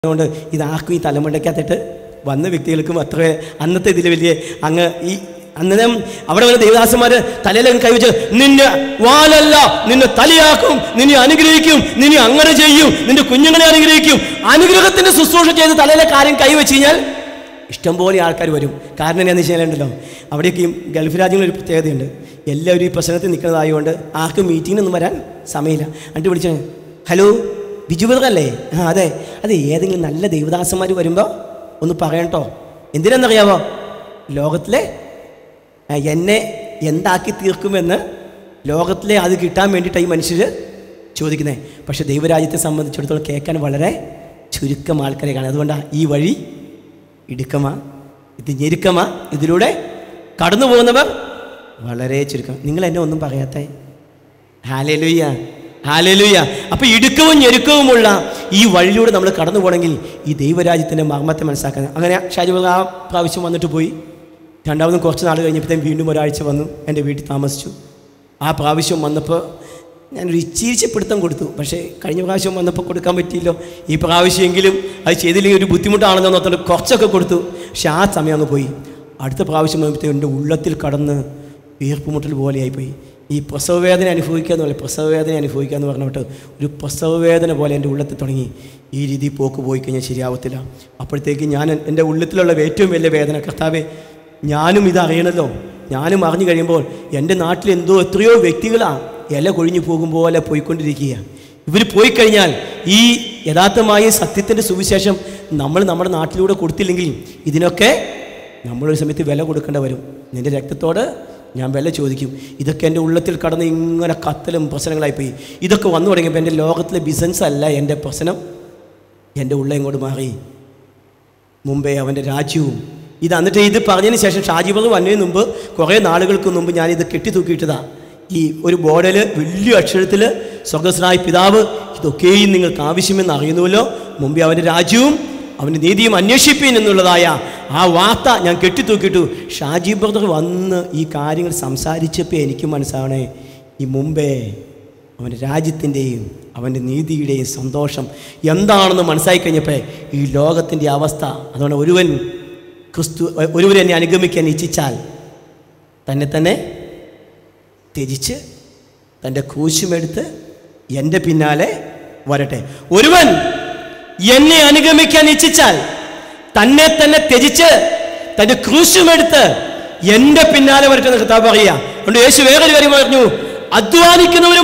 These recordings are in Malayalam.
അതുകൊണ്ട് ഇതാർക്കും ഈ തലമുണ്ടയ്ക്കകത്തിട്ട് വന്ന വ്യക്തികൾക്കും അത്ര അന്നത്തെ ഇതിൽ വലിയ അങ്ങ് ഈ അന്നേരം അവിടെ വന്ന ദേവദാസന്മാര് തലയിലും കൈവച്ച് നിന്നെ വാലല്ല നിന്നെ തലയാക്കും നിന്നെ അനുഗ്രഹിക്കും നിന്നെ അങ്ങനെ ചെയ്യും നിന്റെ കുഞ്ഞുങ്ങളെ അനുഗ്രഹിക്കും അനുഗ്രഹത്തിന്റെ ശുശ്രൂഷ ചെയ്ത് തലയിലെ കാര്യം കൈവച്ച് കഴിഞ്ഞാൽ ഇഷ്ടംപോലെ ആൾക്കാർ വരും കാരണം എന്താണെന്ന് വെച്ച് കഴിഞ്ഞാലുണ്ടല്ലോ അവിടേക്ക് ഈ ഗൾഫ് രാജ്യങ്ങളിൽ ഒരു പ്രത്യേകതയുണ്ട് എല്ലാവരും ഈ പ്രശ്നത്തിൽ നിൽക്കുന്നതായതുകൊണ്ട് ആർക്കും മീറ്റിങ്ങിനൊന്നും വരാൻ സമയമില്ല എന്നിട്ട് വിളിച്ചു ഹലോ ബിജു brother അല്ലേ ആ അതെ അതെ ഏതെങ്കിലും നല്ല ദേവദാസന്മാർ വരുമ്പോൾ ഒന്ന് പറയട്ടോ എന്തിനാണെന്നറിയാമോ ലോകത്തിലെ ആ, എന്നെ എന്താക്കി തീർക്കുമെന്ന് ലോകത്തിലെ അത് കിട്ടാൻ വേണ്ടിയിട്ടാണ് ഈ മനുഷ്യർ ചോദിക്കുന്നത് പക്ഷേ ദൈവരാജ്യത്തെ സംബന്ധിച്ചിടത്തോളം കേൾക്കാൻ വളരെ ചുരുക്കം ആൾക്കാരെ കാണും അതുകൊണ്ടാണ് ഈ വഴി ഇടുക്കമാ ഇത് ഞെരുക്കമാ ഇതിലൂടെ കടന്നു പോകുന്നവർ വളരെ ചുരുക്കം നിങ്ങൾ എന്നെ ഒന്നും പറയാത്തേ ഹാലലുയ്യ ഹാലലുയ്യ അപ്പൊ ഇടുക്കവും ഞെരുക്കവുമുള്ള ഈ വഴിയിലൂടെ നമ്മൾ കടന്നു പോകണമെങ്കിൽ ഈ ദൈവരാജ്യത്തിന്റെ മർമ്മത്തെ മനസ്സിലാക്കുന്നത് അങ്ങനെ ഷാജി ആ പ്രാവശ്യം വന്നിട്ട് പോയി രണ്ടാമതും കുറച്ച് നാൾ കഴിഞ്ഞപ്പോഴത്തേക്കും വീണ്ടും ഒരാഴ്ച വന്നു എൻ്റെ വീട്ടിൽ താമസിച്ചു ആ പ്രാവശ്യം വന്നപ്പോൾ ഞാനൊരു ഇച്ചിരിച്ച് പിടുത്തം കൊടുത്തു പക്ഷേ കഴിഞ്ഞ പ്രാവശ്യം വന്നപ്പോൾ കൊടുക്കാൻ പറ്റിയില്ലോ ഈ പ്രാവശ്യമെങ്കിലും അത് ചെയ്തില്ലെങ്കിൽ ഒരു ബുദ്ധിമുട്ടാണെന്ന് ഓർത്തുകൊണ്ട് കുറച്ചൊക്കെ കൊടുത്തു പക്ഷെ ആ സമയം അങ്ങ് പോയി അടുത്ത പ്രാവശ്യം വന്നപ്പോഴത്തേക്കും എൻ്റെ ഉള്ളത്തിൽ കടന്ന് വീർപ്പുമുട്ടൽ പോലെയായിപ്പോയി ഈ പ്രസവവേദന അനുഭവിക്കുക എന്ന് പറയും പ്രസവവേദന അനുഭവിക്കുക എന്ന് പറഞ്ഞിട്ട് ഒരു പ്രസവവേദന പോലെ എൻ്റെ ഉള്ളത്തിൽ തുടങ്ങി ഈ രീതി പോക്ക് പോയി കഴിഞ്ഞാൽ ശരിയാവത്തില്ല അപ്പോഴത്തേക്ക് ഞാൻ എൻ്റെ ഉള്ളത്തിലുള്ള ഏറ്റവും വലിയ വേദന കർത്താവെ ഞാനും ഇത് അറിയണമല്ലോ ഞാനും അറിഞ്ഞു കഴിയുമ്പോൾ എൻ്റെ നാട്ടിൽ എന്തോ എത്രയോ വ്യക്തികളാണ് ഇല കൊഴിഞ്ഞു പോകും പോലെ പോയിക്കൊണ്ടിരിക്കുക ഇവർ പോയി കഴിഞ്ഞാൽ ഈ യഥാർത്ഥമായ സത്യത്തിൻ്റെ സുവിശേഷം നമ്മൾ നമ്മുടെ നാട്ടിലൂടെ കൊടുത്തില്ലെങ്കിൽ ഇതിനൊക്കെ നമ്മളൊരു സമയത്ത് വില കൊടുക്കേണ്ട വരും നിൻ്റെ രക്തത്തോട് ഞാൻ വില ചോദിക്കും ഇതൊക്കെ എൻ്റെ ഉള്ളത്തിൽ കടന്ന് ഇങ്ങനെ കത്തലും പ്രശ്നങ്ങളായിപ്പോയി ഇതൊക്കെ വന്നു തുടങ്ങിയപ്പോൾ എൻ്റെ ലോകത്തിലെ ബിസിനസ് അല്ല എൻ്റെ പ്രശ്നം എൻ്റെ ഉള്ള ഇങ്ങോട്ട് മാറി മുമ്പേ അവൻ്റെ രാജ്യവും ഇത് എന്നിട്ട് ഇത് പറഞ്ഞതിന് ശേഷം ഷാജിബർ വന്നതിന് മുമ്പ് കുറേ നാളുകൾക്ക് മുമ്പ് ഞാനിത് കെട്ടിത്തൂക്കിയിട്ടതാ ഈ ഒരു ബോർഡിൽ വലിയ അക്ഷരത്തിൽ സ്വർഗസ്നായ പിതാവ് ഇതൊക്കെയും നിങ്ങൾക്ക് ആവശ്യമെന്ന് അറിയുന്നുവല്ലോ മുമ്പേ അവൻ്റെ രാജ്യവും അവൻ്റെ നീതിയും അന്വേഷിപ്പീൻ എന്നുള്ളതായ ആ വാർത്ത ഞാൻ കെട്ടിത്തൂക്കിയിട്ടു ഷാജി ബ്രദർ വന്ന് ഈ കാര്യങ്ങൾ സംസാരിച്ചപ്പോൾ എനിക്ക് മനസ്സാവണേ ഈ മുമ്പേ അവൻ്റെ രാജ്യത്തിൻ്റെയും അവൻ്റെ നീതിയുടെയും സന്തോഷം എന്താണെന്ന് മനസ്സിലാക്കി കഴിഞ്ഞപ്പോൾ ഈ ലോകത്തിൻ്റെ അവസ്ഥ അതുകൊണ്ട് ഒരുവൻ ക്രിസ്തു ഒരുവൻ എന്നെ അനുഗമിക്കാൻ ഇച്ഛിച്ചാൽ തന്നെ തന്നെ ത്യജിച്ച് തൻ്റെ കൂശുമെടുത്ത് എൻ്റെ പിന്നാലെ വരട്ടെ ഒരുവൻ എന്നെ അനുഗമിക്കാൻ ഇച്ഛിച്ചാൽ തന്നെ തന്നെ ത്യജിച്ച് തൻ്റെ ക്രൂശുമെടുത്ത് എൻ്റെ പിന്നാലെ വരട്ടെ എന്ന് കർത്താവ് പറയുക അതുകൊണ്ട് യേശു വേറൊരു കാര്യം പറഞ്ഞു അധ്വാനിക്കുന്നവരും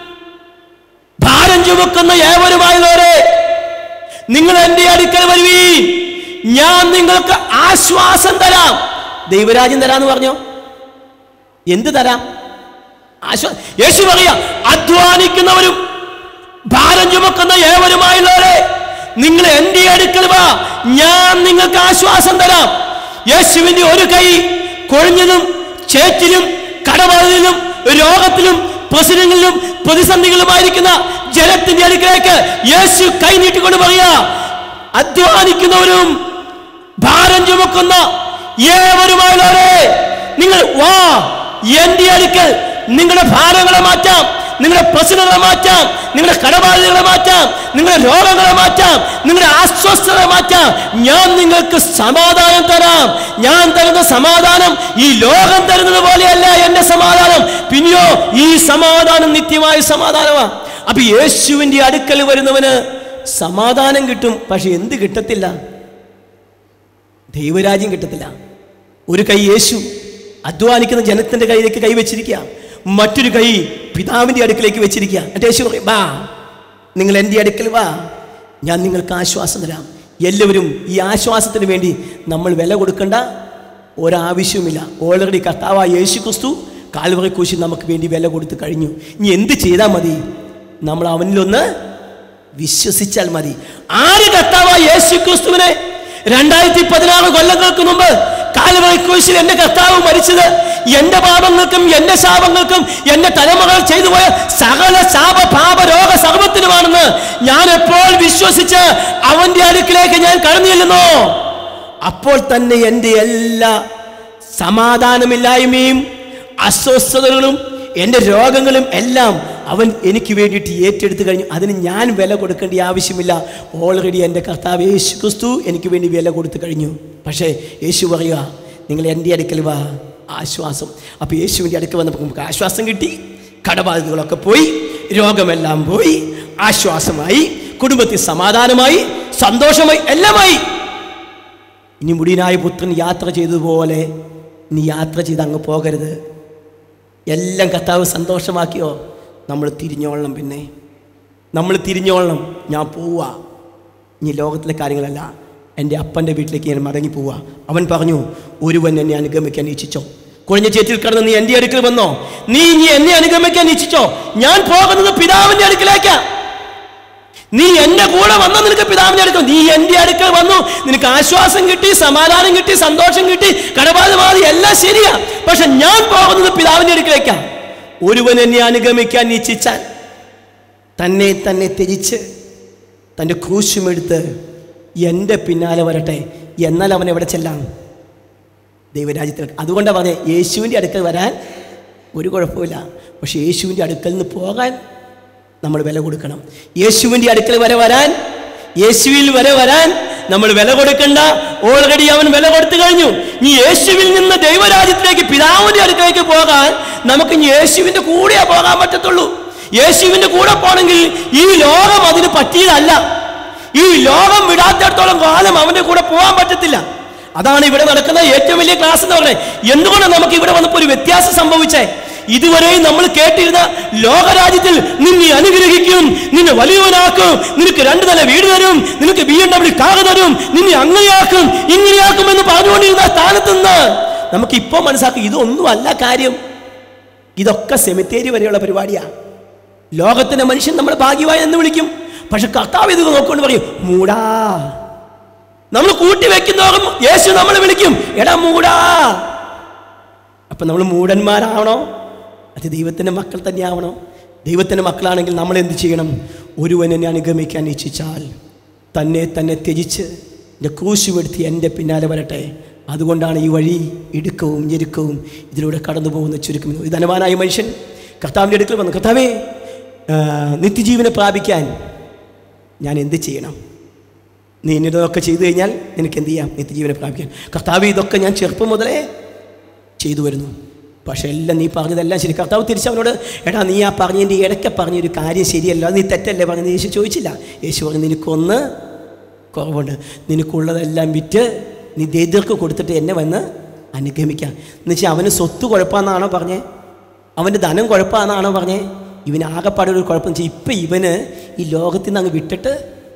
ഭാരം ചുമക്കുന്ന ഏവരുമായുള്ളവരെ നിങ്ങൾ എൻ്റെ അടുക്കൽ വരുവീ ഞാൻ നിങ്ങൾക്ക് ആശ്വാസം തരാം ദൈവരാജ്യം തരാന്ന് പറഞ്ഞോ എന്ത് തരാം ആശ്വാ യേശു പറയാ അധ്വാനിക്കുന്നവരും ഭാരം ചുമക്കുന്ന ഏവരുമായുള്ളവരെ നിങ്ങൾ എൻ്റെ അടുക്കൽ വാ ഞാൻ നിങ്ങൾക്ക് ആശ്വാസം തരാം യേശുവിന്റെ ഒരു കൈ കൊഴിഞ്ഞതും ചേറ്റിലും കടബാധിലും രോഗത്തിലും പ്രശ്നങ്ങളിലും പ്രതിസന്ധികളുമായിരിക്കുന്ന ജനത്തിന്റെ അടുക്കലേക്ക് യേശു കൈ നീട്ടിക്കൊണ്ട് പറയാ അധ്വാനിക്കുന്നവരും ഭാരം ചുമക്കുന്ന ഏവരുമായുള്ളവരെ നിങ്ങൾ വാ എന്റെ അടുക്കൽ നിങ്ങളുടെ ഭാരങ്ങളെ മാറ്റാം നിങ്ങളുടെ പ്രശ്നങ്ങളെ മാറ്റാം നിങ്ങളുടെ കടബാധ്യതകളെ മാറ്റാം നിങ്ങളുടെ രോഗങ്ങളെ മാറ്റാം നിങ്ങളുടെ അസ്വസ്ഥത മാറ്റാം ഞാൻ നിങ്ങൾക്ക് സമാധാനം തരാം ഞാൻ തരുന്ന സമാധാനം ഈ ലോകം തരുന്നത് പോലെയല്ല എന്റെ സമാധാനം പിന്നെയോ ഈ സമാധാനം നിത്യമായ സമാധാനമാണ് അപ്പൊ യേശുവിന്റെ അടുക്കൽ വരുന്നവന് സമാധാനം കിട്ടും പക്ഷെ എന്ത് കിട്ടത്തില്ല ദൈവരാജ്യം കിട്ടത്തില്ല ഒരു കൈ യേശു അധ്വാനിക്കുന്ന ജനത്തിന്റെ കയ്യിലേക്ക് കൈവച്ചിരിക്കുക മറ്റൊരു കൈ പിതാവിന്റെ അടുക്കിലേക്ക് വെച്ചിരിക്കുക എന്നിട്ട് യേശു പറയും വാ നിങ്ങൾ എൻ്റെ അടുക്കൽ വാ ഞാൻ നിങ്ങൾക്ക് ആശ്വാസം തരാം എല്ലാവരും ഈ ആശ്വാസത്തിന് വേണ്ടി നമ്മൾ വില കൊടുക്കേണ്ട ഒരാവശ്യവുമില്ല ഓൾറെഡി കർത്താവായ യേശു ക്രിസ്തു കാൽവറി കുശി നമുക്ക് വേണ്ടി വില കൊടുത്ത് കഴിഞ്ഞു ഇനി എന്ത് ചെയ്താൽ മതി നമ്മൾ അവനിലൊന്ന് വിശ്വസിച്ചാൽ മതി ആര് കർത്താവായ യേശു ക്രിസ്തുവിനെ രണ്ടായിരത്തി പതിനാറ് കൊല്ലങ്ങൾക്ക് മുമ്പ് കാലുമായി ക്രൂശിൽ എന്റെ കർത്താവ് മരിച്ചത് എന്റെ പാപങ്ങൾക്കും എന്റെ ശാപങ്ങൾക്കും എന്റെ തലമുറകൾ ചെയ്തു പോയ സകല ശാപ പാപ രോഗ സർവത്തിനുമാണെന്ന് ഞാൻ എപ്പോൾ വിശ്വസിച്ച് അവന്റെ അടുക്കിലേക്ക് ഞാൻ കടന്നു ചെല്ലുന്നു അപ്പോൾ തന്നെ എൻ്റെ എല്ലാ സമാധാനമില്ലായ്മയും അസ്വസ്ഥതകളും എൻ്റെ രോഗങ്ങളും എല്ലാം അവൻ എനിക്ക് വേണ്ടിയിട്ട് ഏറ്റെടുത്ത് കഴിഞ്ഞു അതിന് ഞാൻ വില കൊടുക്കേണ്ട ആവശ്യമില്ല ഓൾറെഡി എൻ്റെ കർത്താവ് യേശു ക്രിസ്തു എനിക്ക് വേണ്ടി വില കൊടുത്തു കഴിഞ്ഞു പക്ഷേ യേശു പറയുക നിങ്ങൾ എൻ്റെ അടുക്കൽ വാ ആശ്വാസം അപ്പോൾ യേശുവിൻ്റെ അടുക്കൽ വന്നപ്പോൾ നമുക്ക് ആശ്വാസം കിട്ടി കടബാധിതകളൊക്കെ പോയി രോഗമെല്ലാം പോയി ആശ്വാസമായി കുടുംബത്തിൽ സമാധാനമായി സന്തോഷമായി എല്ലാമായി ഇനി മുടിയനായ പുത്രൻ യാത്ര ചെയ്തതുപോലെ നീ യാത്ര ചെയ്ത് അങ്ങ് പോകരുത് എല്ലാം കർത്താവ് സന്തോഷമാക്കിയോ നമ്മൾ തിരിഞ്ഞോളണം പിന്നെ നമ്മൾ തിരിഞ്ഞോളണം ഞാൻ പോവുക ഇനി ലോകത്തിലെ കാര്യങ്ങളല്ല എൻ്റെ അപ്പൻ്റെ വീട്ടിലേക്ക് ഞാൻ മടങ്ങി പോവുക അവൻ പറഞ്ഞു ഒരുവൻ എന്നെ അനുഗമിക്കാൻ ഇച്ഛിച്ചോ കുഴഞ്ഞ ചേറ്റിൽ കിടന്ന് നീ എൻ്റെ അടുക്കൽ വന്നോ നീ ഇനി എന്നെ അനുഗമിക്കാൻ ഇച്ഛിച്ചോ ഞാൻ പോകുന്നത് പിതാവിൻ്റെ അടുക്കലേക്കാ നീ എന്റെ കൂടെ വന്ന നിനക്ക് പിതാവിന്റെ അടുക്കൽ നീ എന്റെ അടുക്കൽ വന്നു നിനക്ക് ആശ്വാസം കിട്ടി സമാധാനം കിട്ടി സന്തോഷം കിട്ടി കടബാധമാതി എല്ലാം ശരിയാ പക്ഷെ ഞാൻ പോകുന്നത് പിതാവിന്റെ അടുക്കലേക്കാ ഒരുവൻ എന്നെ അനുഗമിക്കാൻ ഇച്ഛിച്ചാൽ തന്നെ തന്നെ ത്യജിച്ച് തൻ്റെ ക്രൂശുമെടുത്ത് എൻ്റെ പിന്നാലെ വരട്ടെ എന്നാൽ അവൻ എവിടെ ചെല്ലാം ദൈവരാജ്യത്തിൽ അതുകൊണ്ടാണ് പറഞ്ഞത് യേശുവിൻ്റെ അടുക്കൽ വരാൻ ഒരു കുഴപ്പമില്ല പക്ഷെ യേശുവിൻ്റെ അടുക്കൽ നിന്ന് പോകാൻ നമ്മൾ വില കൊടുക്കണം യേശുവിൻ്റെ അടുക്കൽ വരെ വരാൻ യേശുവിൽ വരെ വരാൻ നമ്മൾ വില കൊടുക്കണ്ട ഓൾറെഡി അവൻ വില കൊടുത്തു കഴിഞ്ഞു ഇനി യേശുവിൽ നിന്ന് ദൈവരാജ്യത്തിലേക്ക് പിതാവിൻ്റെ അടുക്കലേക്ക് പോകാൻ നമുക്ക് ഇനി യേശുവിൻ്റെ കൂടെയാ പോകാൻ പറ്റത്തുള്ളൂ യേശുവിൻ്റെ കൂടെ പോകണമെങ്കിൽ ഈ ലോകം അതിന് പറ്റിയതല്ല ഈ ലോകം വിടാത്തിടത്തോളം കാലം അവൻ്റെ കൂടെ പോകാൻ പറ്റത്തില്ല അതാണ് ഇവിടെ നടക്കുന്ന ഏറ്റവും വലിയ ക്ലാസ് എന്ന് പറയുന്നത് എന്തുകൊണ്ടാണ് നമുക്ക് ഇവിടെ വന്നപ്പോൾ ഒരു വ്യത്യാസം സംഭവിച്ചേ ഇതുവരെയും നമ്മൾ കേട്ടിരുന്ന ലോകരാജ്യത്തിൽ നിന്നെ അനുഗ്രഹിക്കും നിന്നെ വലിയവനാക്കും നിനക്ക് രണ്ടു നില വീട് തരും നിനക്ക് ബി എം ഡബ്ല്യു കാർ തരും നിന്നെ അങ്ങനെയാക്കും ഇങ്ങനെയാക്കും എന്ന് പറഞ്ഞുകൊണ്ടിരുന്ന സ്ഥാനത്ത് നിന്ന് നമുക്ക് ഇപ്പോൾ മനസ്സിലാക്കും ഇതൊന്നും അല്ല കാര്യം ഇതൊക്കെ സെമിത്തേരി വരെയുള്ള പരിപാടിയാണ് ലോകത്തിന്റെ മനുഷ്യൻ നമ്മൾ ഭാഗ്യമായി എന്ന് വിളിക്കും പക്ഷെ കർത്താവ് ഇത് നോക്കൊണ്ട് പറയും മൂടാ നമ്മൾ കൂട്ടി വെക്കുന്നവരും യേശു നമ്മൾ വിളിക്കും എടാ മൂടാ അപ്പൊ നമ്മൾ മൂടന്മാരാവണോ അത് ദൈവത്തിന്റെ മക്കൾ തന്നെയാവണോ ദൈവത്തിന്റെ മക്കളാണെങ്കിൽ നമ്മൾ എന്ത് ചെയ്യണം ഒരുവൻ എന്നെ അനുഗമിക്കാൻ ഇച്ഛിച്ചാൽ തന്നെ തന്നെ ത്യജിച്ച് എൻ്റെ ക്രൂശുമെടുത്തി എൻ്റെ പിന്നാലെ വരട്ടെ അതുകൊണ്ടാണ് ഈ വഴി ഇടുക്കവും ഞെരുക്കവും ഇതിലൂടെ കടന്നു പോകുന്ന ചുരുക്കം ഈ ധനവാനായ മനുഷ്യൻ കർത്താവിൻ്റെ അടുക്കൽ വന്നു കർത്താവേ ആ, നിത്യജീവനെ പ്രാപിക്കാൻ ഞാൻ എന്ത് ചെയ്യണം നീ ഇതൊക്കെ ചെയ്തു കഴിഞ്ഞാൽ നിനക്ക് എന്ത് ചെയ്യാം നിത്യജീവനെ പ്രാപിക്കാൻ കർത്താവ് ഇതൊക്കെ ഞാൻ ചെറുപ്പം മുതലേ ചെയ്തു വരുന്നു പക്ഷെ എല്ലാം നീ പറഞ്ഞതെല്ലാം ശരി കർത്താവ് തിരിച്ചവനോട് എടാ നീ ആ പറഞ്ഞതിൻ്റെ ഇടയ്ക്ക് പറഞ്ഞൊരു കാര്യം ശരിയല്ല അത് നീ തെറ്റല്ലേ പറഞ്ഞത് യേശു ചോദിച്ചില്ല യേശു പറഞ്ഞു നിനക്കൊന്ന് കുറവുണ്ട് നിനക്കുള്ളതെല്ലാം വിറ്റ് നീ ദരിദ്രർക്ക് കൊടുത്തിട്ട് എന്നെ വന്ന് അനുഗമിക്കാം എന്ന് വെച്ചാൽ അവന് സ്വത്ത് കുഴപ്പമെന്നാണോ പറഞ്ഞേ അവൻ്റെ ധനം കുഴപ്പമെന്നാണോ പറഞ്ഞേ ഇവന് ആകെപ്പാടെ ഒരു കുഴപ്പം വെച്ചാൽ ഇപ്പം ഇവന് ഈ ലോകത്തിൽ നിന്ന് അങ്ങ് വിട്ടിട്ട്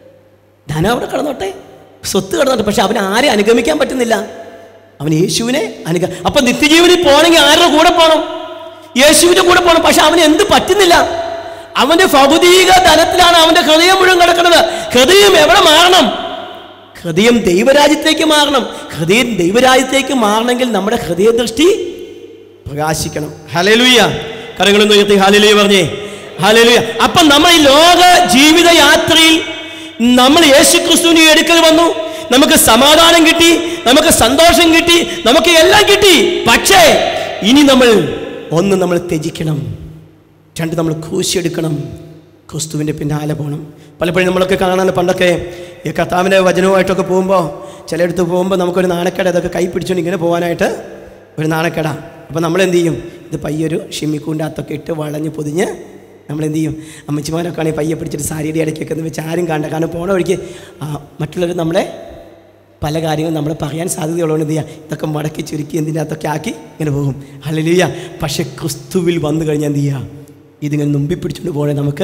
ധനം അവിടെ കിടന്നോട്ടെ സ്വത്ത് കിടന്നോട്ടെ പക്ഷെ അവന് ആരെ അനുഗമിക്കാൻ പറ്റുന്നില്ല അവൻ യേശുവിനെ അനുഗ അപ്പൊ നിത്യജീവനിൽ പോകണമെങ്കിൽ ആരുടെ കൂടെ പോകണം യേശുവിന്റെ കൂടെ പോകണം പക്ഷെ അവന് എന്ത് പറ്റുന്നില്ല അവന്റെ ഭൗതിക തലത്തിലാണ് അവന്റെ ഹൃദയം മുഴുവൻ കിടക്കുന്നത് ഹൃദയം എവിടെ മാറണം ഹൃദയം ദൈവരാജ്യത്തേക്ക് മാറണം ഹൃദയം ദൈവരാജ്യത്തേക്ക് മാറണമെങ്കിൽ നമ്മുടെ ഹൃദയദൃഷ്ടി പ്രകാശിക്കണം ഹലലുയ്യ കരങ്ങളൊന്ന് ഉയർത്തി ഹാലലുയ പറഞ്ഞേ ഹാലലുയ അപ്പൊ നമ്മൾ ഈ ലോക ജീവിത യാത്രയിൽ നമ്മൾ യേശു ക്രിസ്തുവിനെ എടുക്കൽ വന്നു നമുക്ക് സമാധാനം കിട്ടി നമുക്ക് സന്തോഷം കിട്ടി നമുക്ക് എല്ലാം കിട്ടി പക്ഷേ ഇനി നമ്മൾ ഒന്ന് നമ്മൾ ത്യജിക്കണം രണ്ട് നമ്മൾ ക്രൂശെടുക്കണം ക്രിസ്തുവിൻ്റെ പിന്നാലെ പോകണം പലപ്പോഴും നമ്മളൊക്കെ കാണാൻ പണ്ടൊക്കെ ഈ കർത്താവിൻ്റെ വചനവുമായിട്ടൊക്കെ പോകുമ്പോൾ ചിലയിടത്ത് പോകുമ്പോൾ നമുക്കൊരു നാണക്കേട അതൊക്കെ കൈ പിടിച്ചുകൊണ്ട് ഇങ്ങനെ പോകാനായിട്ട് ഒരു നാണക്കേട അപ്പോൾ നമ്മൾ എന്ത് ചെയ്യും ഇത് പയ്യൊരു ഷിമ്മിക്കൂൻ്റെ അകത്തൊക്കെ ഇട്ട് വളഞ്ഞ് പൊതിഞ്ഞ് നമ്മൾ എന്ത് ചെയ്യും അമ്മച്ചിമാരൊക്കെ ആണെങ്കിൽ പയ്യെ പിടിച്ചിട്ട് സാരിയുടെ ഇടയ്ക്കൊക്കെ എന്ന് വെച്ച് ആരും കണ്ട കാരണം പോണ വഴിക്ക് ആ, മറ്റുള്ളവർ നമ്മളെ പല കാര്യങ്ങളും നമ്മൾ പറയാൻ സാധ്യതയുള്ളതുകൊണ്ട് എന്ത് ചെയ്യുക ഇതൊക്കെ മടക്കി ചുരുക്കി എന്തിൻ്റെ അകത്തൊക്കെ ആക്കി ഇങ്ങനെ പോകും ഹല്ലേലൂയ പക്ഷെ ക്രിസ്തുവിൽ വന്നു കഴിഞ്ഞാൽ എന്ത് ചെയ്യുക ഇതിങ്ങനെ നുമ്പി പിടിച്ചുകൊണ്ട് പോകണേ നമുക്ക്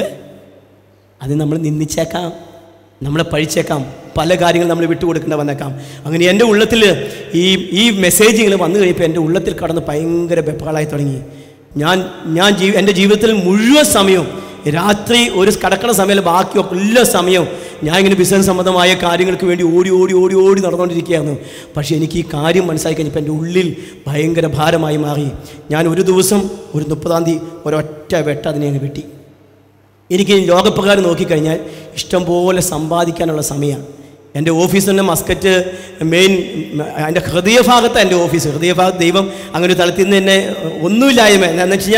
അത് നമ്മൾ നിന്ദിച്ചേക്കാം നമ്മളെ പഴിച്ചേക്കാം പല കാര്യങ്ങളും നമ്മൾ വിട്ടുകൊടുക്കേണ്ട വന്നേക്കാം അങ്ങനെ എൻ്റെ ഉള്ളത്തിൽ ഈ ഈ മെസ്സേജുകൾ വന്നു കഴിയുമ്പോൾ എൻ്റെ ഉള്ളത്തിൽ കടന്ന് ഭയങ്കര വെപ്പാളായി തുടങ്ങി ഞാൻ ഞാൻ ജീ എൻ്റെ ജീവിതത്തിൽ മുഴുവൻ സമയവും രാത്രി ഒരു കടക്കണ സമയം ബാക്കിയൊക്കെ എല്ലാ സമയവും ഞാൻ ഇങ്ങനെ ബിസിനസ് സംബന്ധമായ കാര്യങ്ങൾക്ക് വേണ്ടി ഓടി ഓടി ഓടി ഓടി നടന്നുകൊണ്ടിരിക്കുകയായിരുന്നു പക്ഷേ എനിക്ക് ഈ കാര്യം മനസ്സിലാക്കി കഴിഞ്ഞപ്പോൾ എൻ്റെ ഉള്ളിൽ ഭയങ്കര ഭാരമായി മാറി ഞാൻ ഒരു ദിവസം ഒരു മുപ്പതാം തീയതി ഒരൊറ്റ വെട്ട അതിനെ അങ്ങ് വെട്ടി എനിക്ക് ഈ ലോകപ്രകാരം നോക്കിക്കഴിഞ്ഞാൽ ഇഷ്ടംപോലെ സമ്പാദിക്കാനുള്ള സമയമാണ് എൻ്റെ ഓഫീസ് തന്നെ മസ്കറ്റ് മെയിൻ എൻ്റെ ഹൃദയഭാഗത്താണ് എൻ്റെ ഓഫീസ് ഹൃദയഭാഗത്ത് ദൈവം അങ്ങനെ ഒരു തലത്തിൽ നിന്ന് എന്നെ ഒന്നുമില്ലായ്മ എന്താണെന്ന് വെച്ച് കഴിഞ്ഞാൽ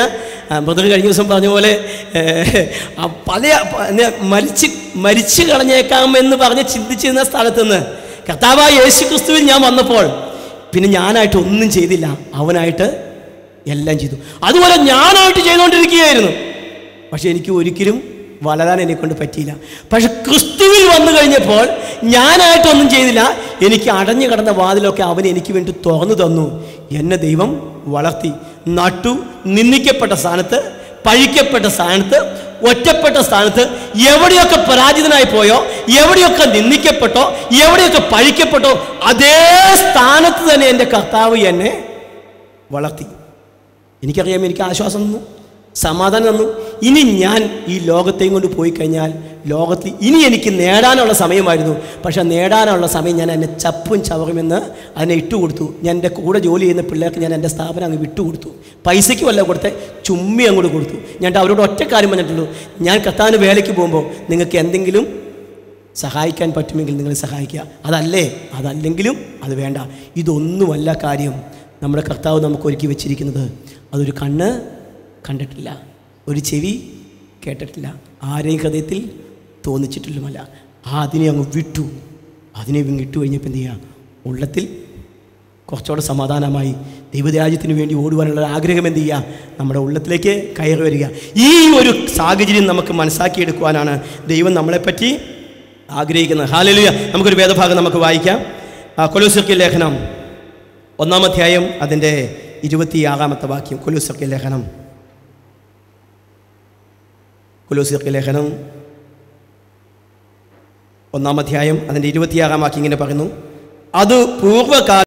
ബ്രദർ കഴിഞ്ഞ ദിവസം പറഞ്ഞ പോലെ ഏഹ്, ആ പല പ- നെ- മരിച്ച് മരിച്ചു കളഞ്ഞേക്കാമെന്ന് പറഞ്ഞ് ചിന്തിച്ചിരുന്ന സ്ഥലത്ത് നിന്ന് കർത്താവായ യേശു ക്രിസ്തുവിൽ ഞാൻ വന്നപ്പോൾ പിന്നെ ഞാനായിട്ട് ഒന്നും ചെയ്തില്ല അവനായിട്ട് എല്ലാം ചെയ്തു അതുപോലെ ഞാനായിട്ട് ചെയ്തുകൊണ്ടിരിക്കുകയായിരുന്നു പക്ഷെ എനിക്ക് ഒരിക്കലും വളരാൻ എന്നെ കൊണ്ട് പറ്റിയില്ല പക്ഷെ ക്രിസ്തുവിൽ വന്നു കഴിഞ്ഞപ്പോൾ ഞാനായിട്ടൊന്നും ചെയ്തില്ല എനിക്ക് അടഞ്ഞു കിടന്ന വാതിലൊക്കെ അവൻ എനിക്ക് വേണ്ടി തുറന്നു തന്നു എന്നെ ദൈവം വളർത്തി നട്ടു നിന്ദിക്കപ്പെട്ട സ്ഥാനത്ത് പഴിക്കപ്പെട്ട സ്ഥാനത്ത് ഒറ്റപ്പെട്ട സ്ഥാനത്ത് എവിടെയൊക്കെ പരാജിതനായി പോയോ എവിടെയൊക്കെ നിന്ദിക്കപ്പെട്ടോ എവിടെയൊക്കെ പഴിക്കപ്പെട്ടോ അതേ സ്ഥാനത്ത് തന്നെ എൻ്റെ കർത്താവ് എന്നെ വളർത്തി എനിക്കറിയാം എനിക്ക് ആശ്വാസം തന്നു സമാധാനം തന്നു ഇനി ഞാൻ ഈ ലോകത്തെയും കൊണ്ട് പോയി കഴിഞ്ഞാൽ ലോകത്തിൽ ഇനി എനിക്ക് നേടാനുള്ള സമയമായിരുന്നു പക്ഷെ നേടാനുള്ള സമയം ഞാൻ എന്നെ ചപ്പും ചവറുമെന്ന് അതിനെ ഇട്ടുകൊടുത്തു ഞാൻ എൻ്റെ കൂടെ ജോലി ചെയ്യുന്ന പിള്ളേർക്ക് ഞാൻ എൻ്റെ സ്ഥാപനം അങ്ങ് വിട്ടുകൊടുത്തു പൈസയ്ക്ക് വല്ല കൊടുത്ത് ചുമ്മി അങ്ങോട്ട് കൊടുത്തു ഞാൻ അവരോട് ഒറ്റ കാര്യം പറഞ്ഞിട്ടുള്ളൂ ഞാൻ കത്താന് വേലയ്ക്ക് പോകുമ്പോൾ നിങ്ങൾക്ക് എന്തെങ്കിലും സഹായിക്കാൻ പറ്റുമെങ്കിൽ നിങ്ങൾ സഹായിക്കുക അതല്ലേ അതല്ലെങ്കിലും അത് വേണ്ട ഇതൊന്നുമല്ല കാര്യം നമ്മുടെ കർത്താവ് നമുക്ക് ഒരുക്കി വെച്ചിരിക്കുന്നത് അതൊരു കണ്ണ് കണ്ടിട്ടില്ല ഒരു ചെവി കേട്ടിട്ടില്ല ആരെയും ഹൃദയത്തിൽ തോന്നിച്ചിട്ടില്ലുമല്ല ആ അതിനെ അങ്ങ് വിട്ടു അതിനെ അങ്ങ് ഇട്ടു കഴിഞ്ഞപ്പോൾ എന്ത് ചെയ്യുക ഉള്ളത്തിൽ കുറച്ചുകൂടെ സമാധാനമായി ദൈവരാജ്യത്തിന് വേണ്ടി ഓടുവാനുള്ള ഒരു ആഗ്രഹം എന്ത് ചെയ്യുക നമ്മുടെ ഉള്ളത്തിലേക്ക് കയറി വരിക ഈ ഒരു സാഹചര്യം നമുക്ക് മനസ്സാക്കിയെടുക്കുവാനാണ് ദൈവം നമ്മളെപ്പറ്റി ആഗ്രഹിക്കുന്നത് ഹാലലുയ നമുക്കൊരു വേദഭാഗം നമുക്ക് വായിക്കാം ആ കൊലുസർക്കി ലേഖനം ഒന്നാം അധ്യായം അതിൻ്റെ ഇരുപത്തിയാറാമത്തെ വാക്യം കൊലുസർക്കി ലേഖനം കൊലുസർക്കി ലേഖനം ഒന്നാം അധ്യായം അതിൻ്റെ ഇരുപത്തിയാറാം വാക്യം ഇങ്ങനെ പറയുന്നു അത് പൂർവ്വകാല